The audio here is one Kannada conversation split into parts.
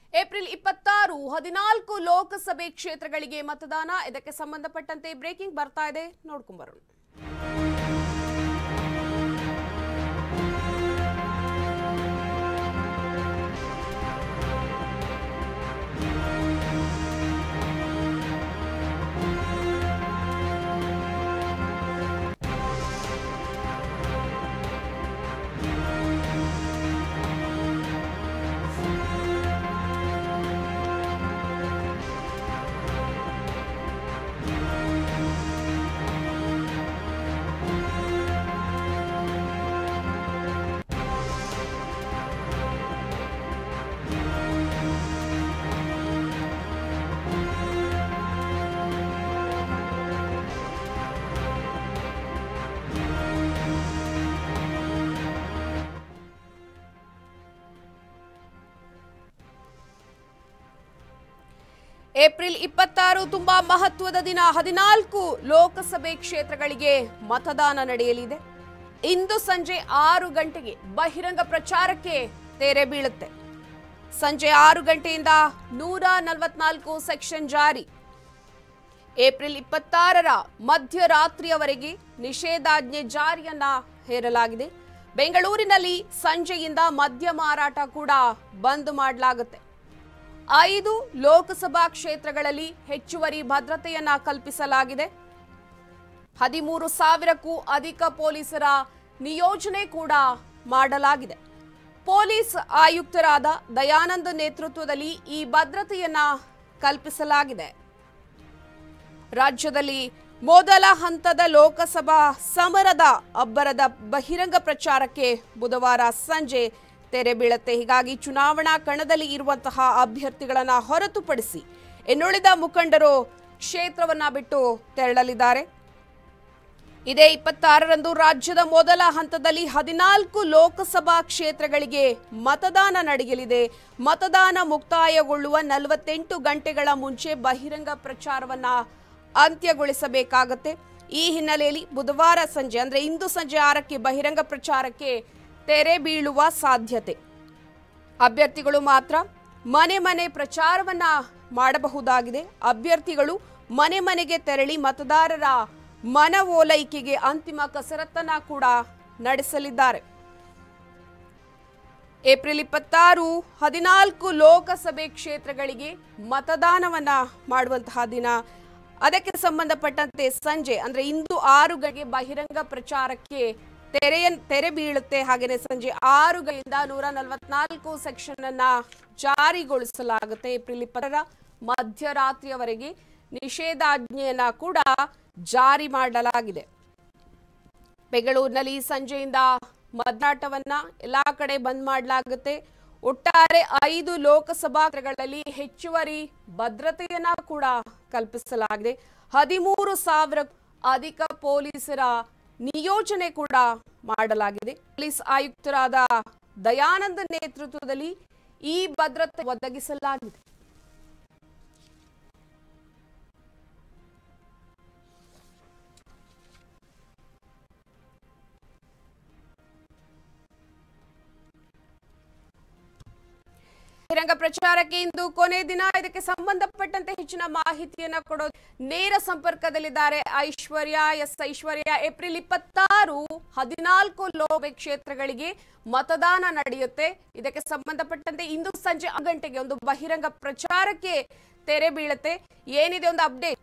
ಏಪ್ರಿಲ್ ಇಪ್ಪತ್ತಾರು ಹದಿನಾಲ್ಕು ಲೋಕಸಭೆ ಕ್ಷೇತ್ರಗಳಿಗೆ ಮತದಾನ ಇದಕ್ಕೆ ಸಂಬಂಧಪಟ್ಟಂತೆ ಬ್ರೇಕಿಂಗ್ ಬರ್ತಾ ಇದೆ ನೋಡ್ಕೊಂಬರೋಣ ಏಪ್ರಿಲ್ ಇಪ್ಪತ್ತಾರು ತುಂಬಾ ಮಹತ್ವದ ದಿನ ಹದಿನಾಲ್ಕು ಲೋಕಸಭೆ ಕ್ಷೇತ್ರಗಳಿಗೆ ಮತದಾನ ನಡೆಯಲಿದೆ ಇಂದು ಸಂಜೆ ಆರು ಗಂಟೆಗೆ ಬಹಿರಂಗ ಪ್ರಚಾರಕ್ಕೆ ತೆರೆ ಬೀಳುತ್ತೆ ಸಂಜೆ ಆರು ಗಂಟೆಯಿಂದ ನೂರ ನಲವತ್ನಾಲ್ಕು ಸೆಕ್ಷನ್ ಜಾರಿ ಏಪ್ರಿಲ್ ಇಪ್ಪತ್ತಾರರ ಮಧ್ಯರಾತ್ರಿಯವರೆಗೆ ನಿಷೇಧಾಜ್ಞೆ ಜಾರಿಯನ್ನ ಹೇರಲಾಗಿದೆ ಬೆಂಗಳೂರಿನಲ್ಲಿ ಸಂಜೆಯಿಂದ ಮದ್ಯ ಮಾರಾಟ ಕೂಡ ಬಂದ್ ಮಾಡಲಾಗುತ್ತೆ ಐದು ಲೋಕಸಭಾ ಕ್ಷೇತ್ರಗಳಲ್ಲಿ ಹೆಚ್ಚುವರಿ ಭದ್ರತೆಯನ್ನ ಕಲ್ಪಿಸಲಾಗಿದೆ ಹದಿಮೂರು ಸಾವಿರಕ್ಕೂ ಅಧಿಕ ಪೊಲೀಸರ ನಿಯೋಜನೆ ಕೂಡ ಮಾಡಲಾಗಿದೆ ಪೊಲೀಸ್ ಆಯುಕ್ತರಾದ ದಯಾನಂದ್ ನೇತೃತ್ವದಲ್ಲಿ ಈ ಭದ್ರತೆಯನ್ನ ಕಲ್ಪಿಸಲಾಗಿದೆ ರಾಜ್ಯದಲ್ಲಿ ಮೊದಲ ಹಂತದ ಲೋಕಸಭಾ ಸಮರದ ಅಬ್ಬರದ ಬಹಿರಂಗ ಪ್ರಚಾರಕ್ಕೆ ಬುಧವಾರ ಸಂಜೆ ತೆರೆ ಬೀಳುತ್ತೆ ಹೀಗಾಗಿ ಚುನಾವಣಾ ಕಣದಲ್ಲಿ ಇರುವಂತಹ ಅಭ್ಯರ್ಥಿಗಳನ್ನ ಹೊರತುಪಡಿಸಿ ಇನ್ನುಳಿದ ಮುಖಂಡರು ಕ್ಷೇತ್ರವನ್ನ ಬಿಟ್ಟು ತೆರಳಲಿದ್ದಾರೆ ಇದೇ ಇಪ್ಪತ್ತಾರರಂದು ರಾಜ್ಯದ ಮೊದಲ ಹಂತದಲ್ಲಿ ಹದಿನಾಲ್ಕು ಲೋಕಸಭಾ ಕ್ಷೇತ್ರಗಳಿಗೆ ಮತದಾನ ನಡೆಯಲಿದೆ ಮತದಾನ ಮುಕ್ತಾಯಗೊಳ್ಳುವ ನಲವತ್ತೆಂಟು ಗಂಟೆಗಳ ಮುಂಚೆ ಬಹಿರಂಗ ಪ್ರಚಾರವನ್ನ ಅಂತ್ಯಗೊಳಿಸಬೇಕಾಗತ್ತೆ ಈ ಹಿನ್ನೆಲೆಯಲ್ಲಿ ಬುಧವಾರ ಸಂಜೆ ಅಂದ್ರೆ ಇಂದು ಸಂಜೆ ಆರಕ್ಕೆ ಬಹಿರಂಗ ಪ್ರಚಾರಕ್ಕೆ ತೆರೆ ಬೀಳುವ ಸಾಧ್ಯತೆ ಅಭ್ಯರ್ಥಿಗಳು ಮಾತ್ರ ಮನೆ ಮನೆ ಪ್ರಚಾರವನ್ನ ಮಾಡಬಹುದಾಗಿದೆ ಅಭ್ಯರ್ಥಿಗಳು ಮನೆ ಮನೆಗೆ ತೆರಳಿ ಮತದಾರರ ಮನವೋಲೈಕೆಗೆ ಅಂತಿಮ ಕಸರತ್ತನ್ನ ಕೂಡ ನಡೆಸಲಿದ್ದಾರೆ ಏಪ್ರಿಲ್ ಇಪ್ಪತ್ತಾರು ಹದಿನಾಲ್ಕು ಲೋಕಸಭೆ ಕ್ಷೇತ್ರಗಳಿಗೆ ಮತದಾನವನ್ನ ಮಾಡುವಂತಹ ದಿನ ಅದಕ್ಕೆ ಸಂಬಂಧಪಟ್ಟಂತೆ ಸಂಜೆ ಅಂದ್ರೆ ಇಂದು ಆರು ಗಂಟೆಗೆ ಬಹಿರಂಗ ಪ್ರಚಾರಕ್ಕೆ ತೆರೆಯ ತೆರೆ ಬೀಳುತ್ತೆ ಹಾಗೆಯೇ ಸಂಜೆ ಆರು ಗಂಟೆಯಿಂದ ನೂರ ನಲವತ್ನಾಲ್ಕು ಸೆಕ್ಷನ್ ಅನ್ನ ಜಾರಿಗೊಳಿಸಲಾಗುತ್ತೆ ಏಪ್ರಿಲ್ ಇಪ್ಪತ್ತರ ಮಧ್ಯರಾತ್ರಿಯವರೆಗೆ ನಿಷೇಧಾಜ್ಞೆಯನ್ನ ಕೂಡ ಜಾರಿ ಮಾಡಲಾಗಿದೆ ಬೆಂಗಳೂರಿನಲ್ಲಿ ಸಂಜೆಯಿಂದ ಮತದಾಟವನ್ನ ಎಲ್ಲಾ ಕಡೆ ಬಂದ್ ಮಾಡಲಾಗುತ್ತೆ ಒಟ್ಟಾರೆ ಐದು ಲೋಕಸಭಾ ಕ್ಷೇತ್ರಗಳಲ್ಲಿ ಹೆಚ್ಚುವರಿ ಭದ್ರತೆಯನ್ನ ಕೂಡ ಕಲ್ಪಿಸಲಾಗಿದೆ ಹದಿಮೂರು ಸಾವಿರ ಅಧಿಕ ಪೊಲೀಸರ ನಿಯೋಜನೆ ಕೂಡ ಮಾಡಲಾಗಿದೆ ಪೊಲೀಸ್ ಆಯುಕ್ತರಾದ ದಯಾನಂದ್ ನೇತೃತ್ವದಲ್ಲಿ ಈ ಭದ್ರತೆ ಒದಗಿಸಲಾಗಿದೆ ಬಹಿರಂಗ ಪ್ರಚಾರಕ್ಕೆ ಇಂದು ಕೊನೆ ದಿನ ಇದಕ್ಕೆ ಸಂಬಂಧಪಟ್ಟಂತೆ ಹೆಚ್ಚಿನ ಮಾಹಿತಿಯನ್ನ ಕೊಡೋದು ನೇರ ಸಂಪರ್ಕದಲ್ಲಿದ್ದಾರೆ ಐಶ್ವರ್ಯ ಎಸ್ ಐಶ್ವರ್ಯ ಏಪ್ರಿಲ್ ಇಪ್ಪತ್ತಾರು ಹದಿನಾಲ್ಕು ಲೋಕಸಭೆ ಕ್ಷೇತ್ರಗಳಿಗೆ ಮತದಾನ ನಡೆಯುತ್ತೆ ಇದಕ್ಕೆ ಸಂಬಂಧಪಟ್ಟಂತೆ ಇಂದು ಸಂಜೆ ಆರು ಗಂಟೆಗೆ ಒಂದು ಬಹಿರಂಗ ಪ್ರಚಾರಕ್ಕೆ ತೆರೆ ಬೀಳುತ್ತೆ ಏನಿದೆ ಒಂದು ಅಪ್ಡೇಟ್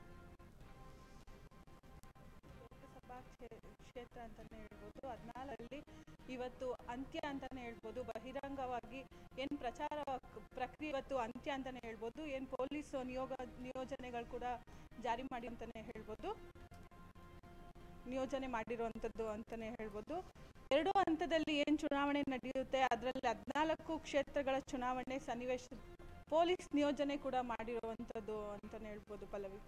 ಲೋಕಸಭಾ ಕ್ಷೇ- ಕ್ಷೇತ್ರ ಅಂತಾನೆ ಹೇಳ್ಬೋದು ಹದಿನಾಲ್ಕರಲ್ಲಿ ಇವತ್ತು ಅಂತ್ಯ ಅಂತಾನೆ ಹೇಳ್ಬೋದು ಬಹಿರಂಗವಾಗಿ ಏನು ಪ್ರಚಾರ ಪ್ರಕ್ರಿಯೆ ಇವತ್ತು ಅಂತ್ಯ ಅಂತಾನೆ ಹೇಳ್ಬೋದು ಏನು ಪೊಲೀಸ್ ನಿಯೋಗ ನಿಯೋಜನೆಗಳು ಕೂಡ ಜಾರಿ ಮಾಡಿ ಅಂತಾನೆ ಹೇಳ್ಬೋದು ನಿಯೋಜನೆ ಮಾಡಿರುವಂಥದ್ದು ಅಂತಾನೆ ಹೇಳ್ಬೋದು ಎರಡು ಹಂತದಲ್ಲಿ ಏನು ಚುನಾವಣೆ ನಡೆಯುತ್ತೆ ಅದರಲ್ಲಿ ಹದಿನಾಲ್ಕು ಕ್ಷೇತ್ರಗಳ ಚುನಾವಣೆ ಸನ್ನಿವೇಶ ಪೊಲೀಸ್ ನಿಯೋಜನೆ ಕೂಡ ಮಾಡಿರುವಂಥದ್ದು ಅಂತಾನೆ ಹೇಳ್ಬೋದು ಪಲ್ಲವಿ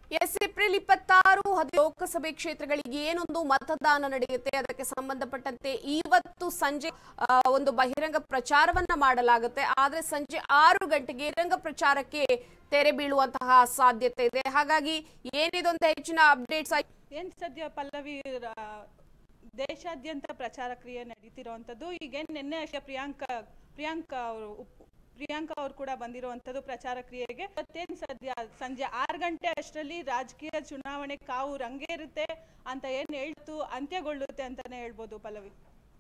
ಎಸ್ ಏಪ್ರಿಲ್ ಇಪ್ಪತ್ತಾರು ಹದಿ ಲೋಕಸಭೆ ಕ್ಷೇತ್ರಗಳಿಗೆ ಏನೊಂದು ಮತದಾನ ನಡೆಯುತ್ತೆ ಅದಕ್ಕೆ ಸಂಬಂಧಪಟ್ಟಂತೆ ಇವತ್ತು ಸಂಜೆ ಆ, ಒಂದು ಬಹಿರಂಗ ಪ್ರಚಾರವನ್ನ ಮಾಡಲಾಗುತ್ತೆ ಆದ್ರೆ ಸಂಜೆ ಆರು ಗಂಟೆಗೆ ಬಹಿರಂಗ ಪ್ರಚಾರಕ್ಕೆ ತೆರೆ ಬೀಳುವಂತಹ ಸಾಧ್ಯತೆ ಇದೆ ಹಾಗಾಗಿ ಏನಿದೊಂದು ಹೆಚ್ಚಿನ ಅಪ್ಡೇಟ್ಸ್ ಏನ್ ಸದ್ಯ ಪಲ್ಲವಿ ರ- ದೇಶಾದ್ಯಂತ ಪ್ರಚಾರ ಕ್ರಿಯೆ ನಡೀತಿರುವಂಥದ್ದು ಈಗೇನು ನಿನ್ನೆ ಅಷ್ಟೇ ಪ್ರಿಯಾಂಕಾ ಪ್ರಿಯಾಂಕಾ ಅವರು ಪ್ರಿಯಾಂಕಾ ಅವರು ಕೂಡ ಬಂದಿರುವಂಥದ್ದು ಪ್ರಚಾರ ಕ್ರಿಯೆಗೆ ಮತ್ತೇನು ಸದ್ಯ ಸಂಜೆ ಆರು ಗಂಟೆ ಅಷ್ಟರಲ್ಲಿ ರಾಜಕೀಯ ಚುನಾವಣೆ ಕಾವು ರಂಗೇರುತ್ತೆ ಅಂತ ಏನು ಹೇಳ್ತು ಅಂತ್ಯಗೊಳ್ಳುತ್ತೆ ಅಂತಾನೆ ಹೇಳ್ಬೋದು ಪಲ್ಲವಿ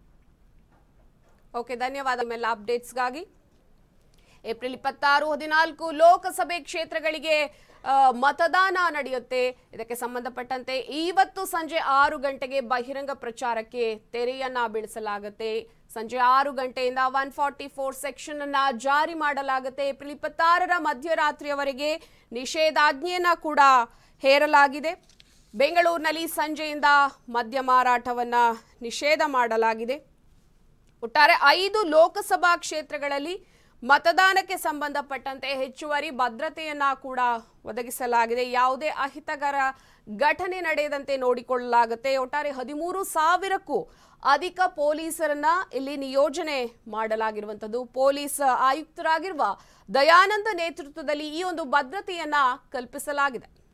ಓಕೆ ಧನ್ಯವಾದ ನಿಮ್ಮೆಲ್ಲ ಅಪ್ಡೇಟ್ಸ್ಗಾಗಿ ಏಪ್ರಿಲ್ ಇಪ್ಪತ್ತಾರು ಹದಿನಾಲ್ಕು ಲೋಕಸಭೆ ಕ್ಷೇತ್ರಗಳಿಗೆ ಆ, ಮತದಾನ ನಡೆಯುತ್ತೆ ಇದಕ್ಕೆ ಸಂಬಂಧಪಟ್ಟಂತೆ ಇವತ್ತು ಸಂಜೆ ಆರು ಗಂಟೆಗೆ ಬಹಿರಂಗ ಪ್ರಚಾರಕ್ಕೆ ತೆರೆಯನ್ನ ಬೀಳಿಸಲಾಗುತ್ತೆ ಸಂಜೆ ಆರು ಗಂಟೆಯಿಂದ ಒನ್ ಫಾರ್ಟಿ ಫೋರ್ ಸೆಕ್ಷನ್ ಅನ್ನ ಜಾರಿ ಮಾಡಲಾಗುತ್ತೆ ಏಪ್ರಿಲ್ ಇಪ್ಪತ್ತಾರರ ಮಧ್ಯರಾತ್ರಿಯವರೆಗೆ ನಿಷೇಧಾಜ್ಞೆಯನ್ನ ಕೂಡ ಹೇರಲಾಗಿದೆ ಬೆಂಗಳೂರಿನಲ್ಲಿ ಸಂಜೆಯಿಂದ ಮದ್ಯ ಮಾರಾಟವನ್ನ ನಿಷೇಧ ಮಾಡಲಾಗಿದೆ ಒಟ್ಟಾರೆ ಐದು ಲೋಕಸಭಾ ಕ್ಷೇತ್ರಗಳಲ್ಲಿ ಮತದಾನಕ್ಕೆ ಸಂಬಂಧಪಟ್ಟಂತೆ ಹೆಚ್ಚುವರಿ ಭದ್ರತೆಯನ್ನ ಕೂಡ ಒದಗಿಸಲಾಗಿದೆ ಯಾವುದೇ ಅಹಿತಕರ ಘಟನೆ ನಡೆಯದಂತೆ ನೋಡಿಕೊಳ್ಳಲಾಗುತ್ತೆ ಒಟ್ಟಾರೆ ಹದಿಮೂರು ಸಾವಿರಕ್ಕೂ ಅಧಿಕ ಪೊಲೀಸರನ್ನ ಇಲ್ಲಿ ನಿಯೋಜನೆ ಮಾಡಲಾಗಿರುವಂತದ್ದು ಪೊಲೀಸ್ ಆಯುಕ್ತರಾಗಿರುವ ದಯಾನಂದ ನೇತೃತ್ವದಲ್ಲಿ ಈ ಒಂದು ಭದ್ರತೆಯನ್ನ ಕಲ್ಪಿಸಲಾಗಿದೆ